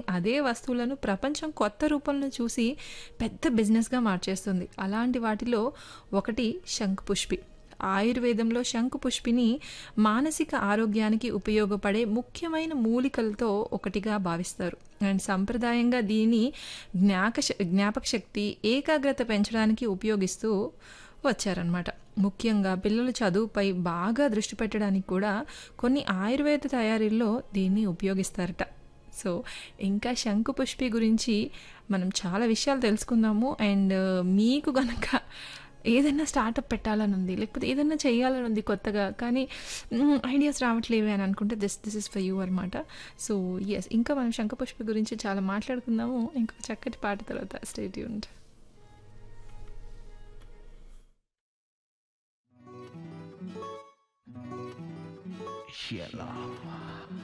అదే వస్తువులను ప్రపంచం కొత్త రూపంలో చూసి పెద్ద బిజినెస్గా మార్చేస్తుంది అలాంటి వాటిలో ఒకటి శంఖపుష్పి ఆయుర్వేదంలో శంఖపుష్పిని మానసిక ఆరోగ్యానికి ఉపయోగపడే ముఖ్యమైన మూలికలతో ఒకటిగా భావిస్తారు అండ్ సంప్రదాయంగా దీని జ్ఞాక జ్ఞాపక శక్తి ఏకాగ్రత పెంచడానికి ఉపయోగిస్తూ వచ్చారనమాట ముఖ్యంగా పిల్లల చదువుపై బాగా దృష్టి పెట్టడానికి కూడా కొన్ని ఆయుర్వేద తయారీల్లో దీన్ని ఉపయోగిస్తారట సో ఇంకా శంకుపుష్పి గురించి మనం చాలా విషయాలు తెలుసుకుందాము అండ్ మీకు గనక ఏదైనా స్టార్టప్ పెట్టాలని ఉంది లేకపోతే ఏదైనా చేయాలని ఉంది కొత్తగా కానీ ఐడియాస్ రావట్లేవే అని అనుకుంటే this this is for you అనమాట సో ఎస్ ఇంకా మనం శంఖపుష్పి గురించి చాలా మాట్లాడుకుందాము ఇంకొక చక్కటి పాట తర్వాత స్టేట్ యూనిట్ ఎలా